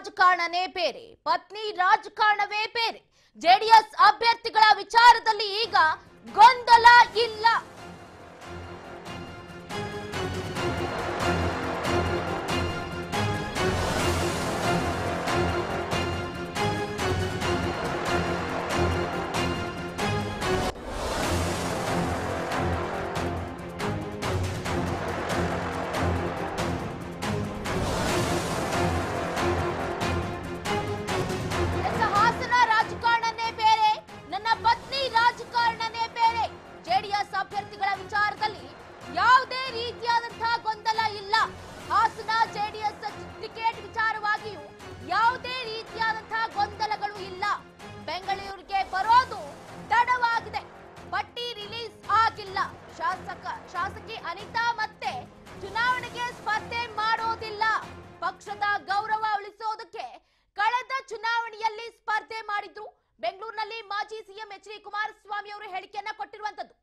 ರಾಜಕಾರಣನೇ ಬೇರೆ ಪತ್ನಿ ರಾಜಕಾರಣವೇ ಬೇರೆ ಜೆಡಿಎಸ್ ಅಭ್ಯರ್ಥಿಗಳ ವಿಚಾರದಲ್ಲಿ ಈಗ ಗೊಂದಲ ಇಲ್ಲ ಎಸ್ ಹಾಸನ ರಾಜಕಾರಣನೇ ಬೇರೆ ನನ್ನ ಪತ್ನಿ ರಾಜಕಾರಣನೇ ಬೇರೆ ಜೆಡಿಎಸ್ ಅಭ್ಯರ್ಥಿಗಳ ವಿಚಾರದಲ್ಲಿ ಯಾವುದೇ ರೀತಿಯಾದಂತಹ ಗೊಂದಲ ಇಲ್ಲ ಹಾಸನ ಜೆಡಿಎಸ್ ಟಿಕೆಟ್ ವಿಚಾರವಾಗಿಯೂ ಯಾವುದೇ ರೀತಿಯಾದಂತಹ ಗೊಂದಲಗಳು ಇಲ್ಲ ಬೆಂಗಳೂರಿಗೆ ಬರೋದು ತಡವಾಗಿದೆ ಪಟ್ಟಿ ರಿಲೀಸ್ ಆಗಿಲ್ಲ ಶಾಸಕ ಶಾಸಕಿ ಅನಿತಾ ಮತ್ತೆ ಚುನಾವಣೆಗೆ ಸ್ಪರ್ಧೆ ಮಾಡೋದಿಲ್ಲ ಪಕ್ಷದ ಗೌರವ ಉಳಿಸೋದಕ್ಕೆ ಕಳೆದ ಚುನಾವಣೆಯಲ್ಲಿ ಸ್ಪರ್ಧೆ ಮಾಡಿದ್ರು ಬೆಂಗಳೂರಿನಲ್ಲಿ ಮಾಜಿ ಸಿಎಂ ಎಚ್ ಡಿ ಕುಮಾರಸ್ವಾಮಿ ಅವರು ಹೇಳಿಕೆಯನ್ನ ಕೊಟ್ಟಿರುವಂತದ್ದು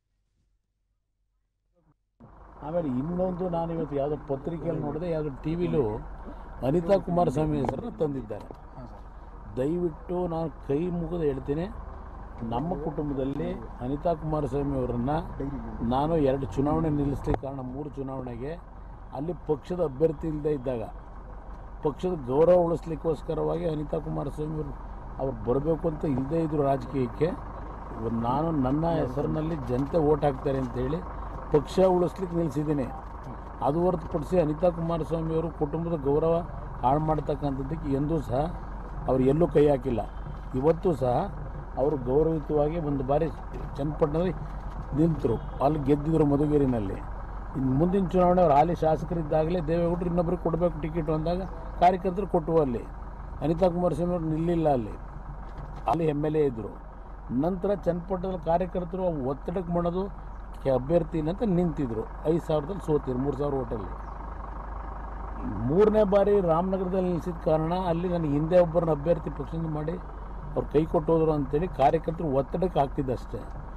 ಆಮೇಲೆ ಇನ್ನೊಂದು ನಾನು ಇವತ್ತು ಯಾವುದೋ ಪತ್ರಿಕೆಯಲ್ಲಿ ನೋಡಿದೆ ಯಾವುದೋ ಟಿ ವಿಲೂ ಅನಿತಾ ಕುಮಾರಸ್ವಾಮಿ ಹೆಸರನ್ನು ತಂದಿದ್ದಾರೆ ದಯವಿಟ್ಟು ನಾನು ಕೈ ಮುಗಿದು ಹೇಳ್ತೀನಿ ನಮ್ಮ ಕುಟುಂಬದಲ್ಲಿ ಅನಿತಾ ಕುಮಾರಸ್ವಾಮಿ ಅವರನ್ನು ನಾನು ಎರಡು ಚುನಾವಣೆ ನಿಲ್ಲಿಸ್ಲಿಕ್ಕೆ ಕಾರಣ ಮೂರು ಚುನಾವಣೆಗೆ ಅಲ್ಲಿ ಪಕ್ಷದ ಅಭ್ಯರ್ಥಿ ಇಲ್ಲದೆ ಇದ್ದಾಗ ಪಕ್ಷದ ಗೌರವ ಉಳಿಸ್ಲಿಕ್ಕೋಸ್ಕರವಾಗಿ ಅನಿತಾ ಕುಮಾರಸ್ವಾಮಿ ಅವರು ಅವ್ರು ಬರಬೇಕು ಅಂತ ಇಲ್ಲದೇ ಇದ್ರು ರಾಜಕೀಯಕ್ಕೆ ಇವತ್ತು ನಾನು ನನ್ನ ಹೆಸರಿನಲ್ಲಿ ಜನತೆ ಓಟ್ ಹಾಕ್ತಾರೆ ಅಂತೇಳಿ ಪಕ್ಷ ಉಳಿಸ್ಲಿಕ್ಕೆ ನಿಲ್ಲಿಸಿದ್ದೀನಿ ಅದು ಹೊರತುಪಡಿಸಿ ಅನಿತಾ ಕುಮಾರಸ್ವಾಮಿ ಅವರು ಕುಟುಂಬದ ಗೌರವ ಹಾಳು ಮಾಡ್ತಕ್ಕಂಥದ್ದಕ್ಕೆ ಎಂದೂ ಸಹ ಅವರು ಎಲ್ಲೂ ಕೈ ಹಾಕಿಲ್ಲ ಇವತ್ತು ಸಹ ಅವರು ಗೌರವಯುತವಾಗಿ ಒಂದು ಬಾರಿ ಚನ್ನಪಟ್ಟಣದಲ್ಲಿ ನಿಂತರು ಅಲ್ಲಿ ಗೆದ್ದಿದ್ರು ಮಧುಗಿರಿನಲ್ಲಿ ಇನ್ನು ಮುಂದಿನ ಚುನಾವಣೆ ಅವ್ರು ಹಾಲಿ ಶಾಸಕರಿದ್ದಾಗಲೇ ದೇವೇಗೌಡರು ಇನ್ನೊಬ್ಬರಿಗೆ ಕೊಡಬೇಕು ಟಿಕೆಟ್ ಅಂದಾಗ ಕಾರ್ಯಕರ್ತರು ಕೊಟ್ಟವು ಅಲ್ಲಿ ಅನಿತಾ ಕುಮಾರಸ್ವಾಮಿ ಅವರು ನಿಲ್ಲಿಲ್ಲ ಅಲ್ಲಿ ಅಲ್ಲಿ ಎಮ್ ಎಲ್ ಎ ಇದ್ದರು ನಂತರ ಚನ್ನಪಟ್ಟಣದ ಕಾರ್ಯಕರ್ತರು ಅವು ಒತ್ತಡಕ್ಕೆ ಮಾಡೋದು ಕೆ- ಅಭ್ಯರ್ಥಿ ಇಲ್ಲ ಅಂತ ನಿಂತಿದ್ರು ಐದು ಸಾವಿರದಲ್ಲಿ ಸೋತಿದ್ರು ಮೂರು ಸಾವಿರ ಓಟಲ್ಲಿ ಮೂರನೇ ಬಾರಿ ರಾಮನಗರದಲ್ಲಿ ನಿಲ್ಲಿಸಿದ ಕಾರಣ ಅಲ್ಲಿ ನನಗೆ ಹಿಂದೆ ಒಬ್ಬರನ್ನ ಅಭ್ಯರ್ಥಿ ಪಕ್ಷದಿಂದ ಮಾಡಿ ಅವ್ರು ಕೈ ಕೊಟ್ಟೋದ್ರು ಅಂತೇಳಿ ಕಾರ್ಯಕರ್ತರು ಒತ್ತಡಕ್ಕೆ ಆಗ್ತಿದ್ದೆ ಅಷ್ಟೇ